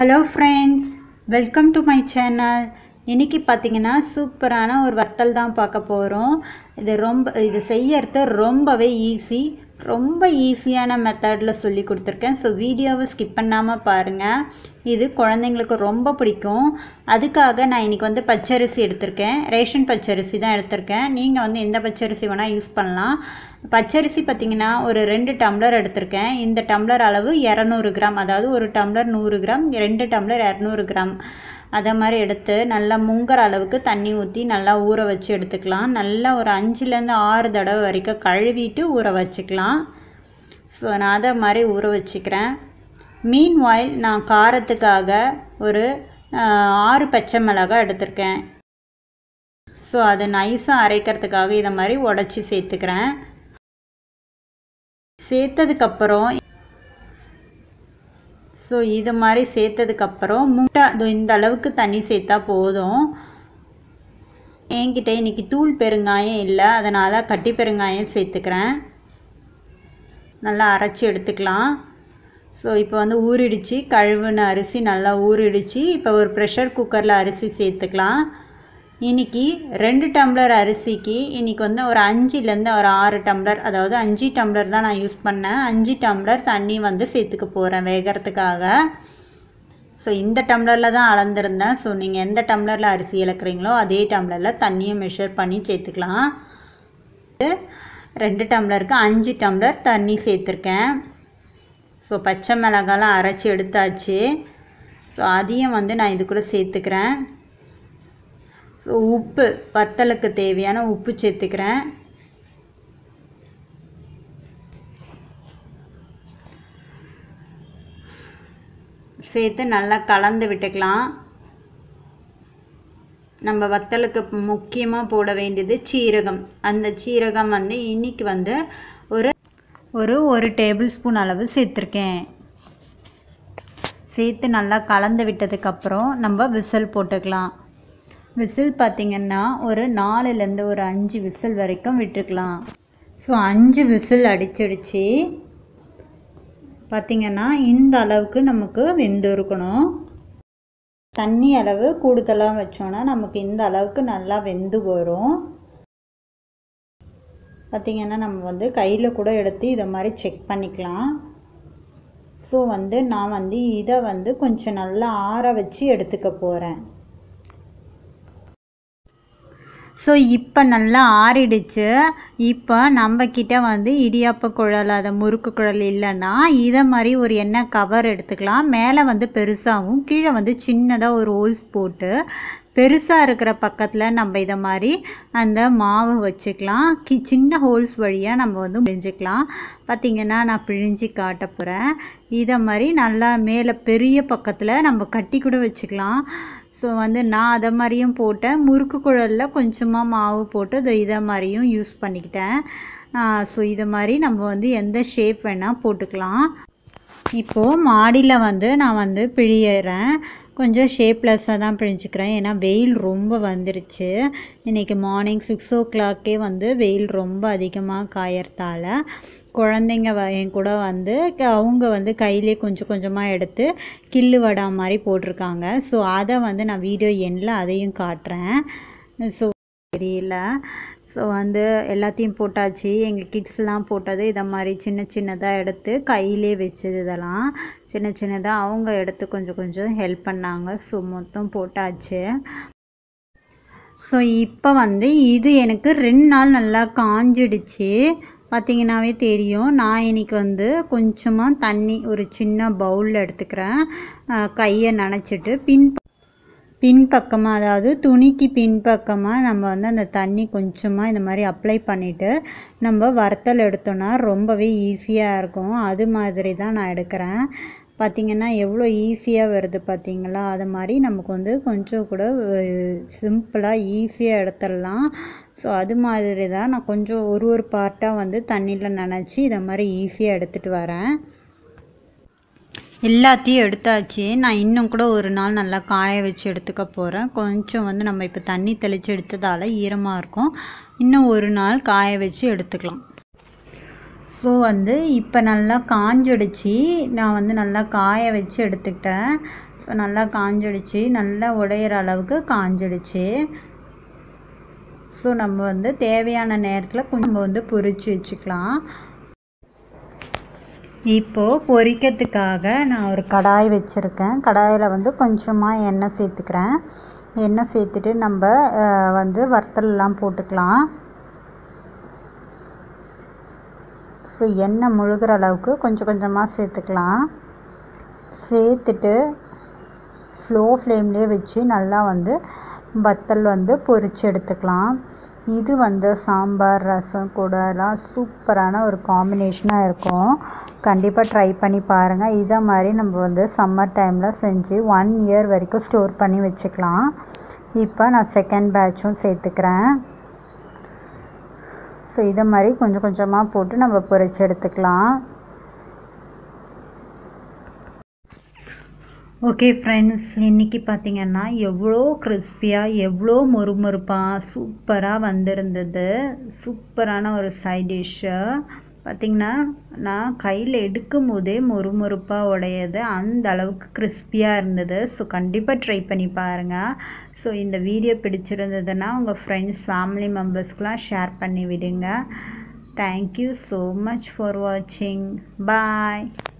hello friends welcome to my channel இன்றைக்கி பார்த்தீங்கன்னா சூப்பரான ஒரு வத்தல் தான் பார்க்க போகிறோம் இது ரொம்ப இது செய்யறது ரொம்பவே ஈஸி ரொம்ப ஈஸியான மெத்தடில் சொல்லி கொடுத்துருக்கேன் ஸோ வீடியோவை ஸ்கிப் பண்ணாமல் பாருங்கள் இது குழந்தைங்களுக்கு ரொம்ப பிடிக்கும் அதுக்காக நான் இன்றைக்கி வந்து பச்சரிசி எடுத்திருக்கேன் ரேஷன் பச்சரிசி தான் எடுத்திருக்கேன் நீங்கள் வந்து எந்த பச்சரிசி வேணால் யூஸ் பண்ணலாம் பச்சரிசி பார்த்திங்கன்னா ஒரு ரெண்டு டம்ளர் எடுத்திருக்கேன் இந்த டம்ளர் அளவு இரநூறு கிராம் அதாவது ஒரு டம்ளர் நூறு கிராம் ரெண்டு டம்ளர் இரநூறு கிராம் அதை மாதிரி எடுத்து நல்லா முங்குற அளவுக்கு தண்ணி ஊற்றி நல்லா ஊற வச்சு எடுத்துக்கலாம் நல்லா ஒரு அஞ்சுலேருந்து ஆறு தடவை வரைக்கும் கழுவிட்டு ஊற வச்சுக்கலாம் ஸோ நான் அதை மாதிரி ஊற வச்சுக்கிறேன் மீன் வாயில் நான் காரத்துக்காக ஒரு ஆறு பச்சை மிளகாய் எடுத்திருக்கேன் ஸோ அதை நைஸாக அரைக்கிறதுக்காக இதை மாதிரி உடச்சி சேர்த்துக்கிறேன் சேர்த்ததுக்கப்புறம் ஸோ இது மாதிரி சேர்த்ததுக்கப்புறம் முட்டை இந்த அளவுக்கு தண்ணி சேர்த்தா போதும் என்கிட்ட இன்றைக்கி தூள் பெருங்காயம் இல்லை அதனால் கட்டி பெருங்காயம் சேர்த்துக்கிறேன் நல்லா அரைச்சி எடுத்துக்கலாம் ஸோ இப்போ வந்து ஊறிடுச்சு கழுவுன அரிசி நல்லா ஊறிடுச்சு இப்போ ஒரு ப்ரெஷர் குக்கரில் அரிசி சேர்த்துக்கலாம் இன்றைக்கி ரெண்டு டம்ளர் அரிசிக்கு இன்றைக்கி வந்து ஒரு அஞ்சுலேருந்து ஒரு ஆறு டம்ளர் அதாவது அஞ்சு டம்ளர் தான் நான் யூஸ் பண்ணேன் அஞ்சு டம்ளர் தண்ணி வந்து சேர்த்துக்க போகிறேன் வேகிறதுக்காக ஸோ இந்த டம்ளரில் தான் அளந்துருந்தேன் ஸோ நீங்கள் எந்த டம்ளரில் அரிசி இழக்கிறீங்களோ அதே டம்ளரில் தண்ணியை மெஷர் பண்ணி சேர்த்துக்கலாம் ரெண்டு டம்ளருக்கு அஞ்சு டம்ளர் தண்ணி சேர்த்துருக்கேன் ஸோ பச்சை மிளகாலாம் அரைச்சி எடுத்தாச்சு ஸோ அதையும் வந்து நான் இது கூட சேர்த்துக்கிறேன் ஸோ உப்பு வத்தலுக்கு தேவையான உப்பு சேர்த்துக்கிறேன் சேர்த்து நல்லா கலந்து விட்டுக்கலாம் நம்ம வத்தலுக்கு முக்கியமாக போட வேண்டியது சீரகம் அந்த சீரகம் வந்து இன்றைக்கி வந்து ஒரு ஒரு ஒரு டேபிள் ஸ்பூன் அளவு சேர்த்துருக்கேன் சேர்த்து நல்லா கலந்து விட்டதுக்கப்புறம் நம்ம விசில் போட்டுக்கலாம் விசில் பார்த்திங்கன்னா ஒரு நாலுலேருந்து ஒரு அஞ்சு விசில் வரைக்கும் விட்டுக்கலாம் ஸோ அஞ்சு விசில் அடிச்சிடுச்சு பார்த்திங்கன்னா இந்த அளவுக்கு நமக்கு வெந்து இருக்கணும் தண்ணி அளவு கூடுதலாக வச்சோன்னா நமக்கு இந்த அளவுக்கு நல்லா வெந்து வரும் பார்த்திங்கன்னா நம்ம வந்து கையில் கூட எடுத்து இதை மாதிரி செக் பண்ணிக்கலாம் ஸோ வந்து நான் வந்து இதை வந்து கொஞ்சம் நல்லா ஆற வச்சு எடுத்துக்க போகிறேன் ஸோ இப்போ நல்லா ஆறிடுச்சு இப்போ நம்மக்கிட்ட வந்து இடியாப்ப குழல் அதை முறுக்கு குழல் இல்லைன்னா இதை மாதிரி ஒரு எண்ணெய் கவர் எடுத்துக்கலாம் மேலே வந்து பெருசாகவும் கீழே வந்து சின்னதாக ஒரு ஹோல்ஸ் போட்டு பெருசாக இருக்கிற பக்கத்தில் நம்ம இதை மாதிரி அந்த மாவு வச்சுக்கலாம் கி சின்ன ஹோல்ஸ் வழியாக நம்ம வந்து பிழிஞ்சிக்கலாம் பார்த்திங்கன்னா நான் பிழிஞ்சி காட்ட போகிறேன் இதை மாதிரி நல்லா மேலே பெரிய பக்கத்தில் நம்ம கட்டி கூட வச்சுக்கலாம் ஸோ வந்து நான் அதை மாதிரியும் போட்டேன் முறுக்கு குழலில் கொஞ்சமாக மாவு போட்டு இதை இதை மாதிரியும் யூஸ் பண்ணிக்கிட்டேன் ஸோ இதை மாதிரி நம்ம வந்து எந்த ஷேப் வேணால் போட்டுக்கலாம் இப்போது மாடியில் வந்து நான் வந்து பிழியறேன் கொஞ்சம் ஷேப்லெஸ்ஸாக தான் பிழிஞ்சிக்கிறேன் ஏன்னா வெயில் ரொம்ப வந்துருச்சு இன்றைக்கி மார்னிங் சிக்ஸ் ஓ கிளாக்கே வந்து வெயில் ரொம்ப அதிகமாக காயறதால குழந்தைங்க என் கூட வந்து அவங்க வந்து கையிலே கொஞ்சம் கொஞ்சமாக எடுத்து கில்லு வடா மாதிரி போட்டிருக்காங்க ஸோ அதை வந்து நான் வீடியோ எண்ணில் அதையும் காட்டுறேன் ஸோ தெரியல ஸோ வந்து எல்லாத்தையும் போட்டாச்சு எங்கள் கிட்ஸ்லாம் போட்டது இதை மாதிரி சின்ன சின்னதாக எடுத்து கையிலே வச்சது இதெல்லாம் சின்ன சின்னதாக அவங்க எடுத்து கொஞ்சம் கொஞ்சம் ஹெல்ப் பண்ணாங்க ஸோ மொத்தம் போட்டாச்சு ஸோ இப்போ வந்து இது எனக்கு ரெண்டு நாள் நல்லா காஞ்சிடுச்சு பார்த்திங்கனாவே தெரியும் நான் இன்றைக்கி வந்து கொஞ்சமாக தண்ணி ஒரு சின்ன பவுலில் எடுத்துக்கிறேன் கையை நனைச்சிட்டு பின் பின்பக்கமாக அதாவது துணிக்கு பின்பக்கமாக நம்ம வந்து அந்த தண்ணி கொஞ்சமாக இந்த மாதிரி அப்ளை பண்ணிவிட்டு நம்ம வறுத்தல் எடுத்தோன்னா ரொம்பவே ஈஸியாக இருக்கும் அது மாதிரி தான் நான் எடுக்கிறேன் பார்த்திங்கன்னா எவ்வளோ ஈஸியாக வருது பார்த்திங்களா அது மாதிரி நமக்கு வந்து கொஞ்சம் கூட சிம்பிளாக ஈஸியாக எடுத்துடலாம் ஸோ அது மாதிரி தான் நான் கொஞ்சம் ஒரு ஒரு பார்ட்டாக வந்து தண்ணியில் நனைச்சி இதை மாதிரி ஈஸியாக எடுத்துகிட்டு வரேன் எல்லாத்தையும் எடுத்தாச்சு நான் இன்னும் கூட ஒரு நாள் நல்லா காய வச்சு எடுத்துக்க போகிறேன் கொஞ்சம் வந்து நம்ம இப்போ தண்ணி தெளித்து எடுத்ததால் ஈரமாக இருக்கும் இன்னும் ஒரு நாள் காய வச்சு எடுத்துக்கலாம் ஸோ வந்து இப்போ நல்லா காஞ்சிடுச்சு நான் வந்து நல்லா காய வச்சு எடுத்துக்கிட்டேன் ஸோ நல்லா காஞ்சிடுச்சு நல்லா உடையிற அளவுக்கு காஞ்சிடுச்சு ஸோ நம்ம வந்து தேவையான நேரத்தில் கொஞ்சம் வந்து பொரிச்சு வச்சுக்கலாம் இப்போது பொரிக்கிறதுக்காக நான் ஒரு கடாய் வச்சுருக்கேன் கடாயில் வந்து கொஞ்சமாக எண்ணெய் சேர்த்துக்கிறேன் எண்ணெய் சேர்த்துட்டு நம்ம வந்து வறுத்தல்லாம் போட்டுக்கலாம் ஸோ எண்ணெய் முழுகிற அளவுக்கு கொஞ்சம் கொஞ்சமாக சேர்த்துக்கலாம் சேர்த்துட்டு ஸ்லோ ஃப்ளேம்லேயே வச்சு நல்லா வந்து வத்தல் வந்து பொரித்து எடுத்துக்கலாம் இது வந்து சாம்பார் ரசம் கூட எல்லாம் சூப்பரான ஒரு காம்பினேஷனாக இருக்கும் கண்டிப்பாக ட்ரை பண்ணி பாருங்கள் இதை மாதிரி நம்ம வந்து சம்மர் டைமில் செஞ்சு ஒன் இயர் வரைக்கும் ஸ்டோர் பண்ணி வச்சுக்கலாம் இப்போ நான் செகண்ட் பேட்சும் சேர்த்துக்கிறேன் ஸோ இதை மாதிரி கொஞ்சம் கொஞ்சமாக போட்டு நம்ம பொரிச்சு எடுத்துக்கலாம் ஓகே ஃப்ரெண்ட்ஸ் இன்றைக்கி பார்த்திங்கன்னா எவ்வளோ கிறிஸ்பியாக எவ்வளோ மொறுமொறுப்பாக சூப்பராக வந்திருந்தது சூப்பரான ஒரு சைட் டிஷ்ஷு பார்த்திங்கன்னா நான் கையில் எடுக்கும் போதே மொறுமொறுப்பாக உடையது அந்த அளவுக்கு கிறிஸ்பியாக இருந்தது ஸோ கண்டிப்பாக ட்ரை பண்ணி பாருங்கள் ஸோ இந்த வீடியோ பிடிச்சிருந்ததுன்னா உங்கள் ஃப்ரெண்ட்ஸ் ஃபேமிலி மெம்பர்ஸ்க்கெலாம் ஷேர் பண்ணி விடுங்க தேங்க்யூ ஸோ மச் ஃபார் வாட்சிங் பாய்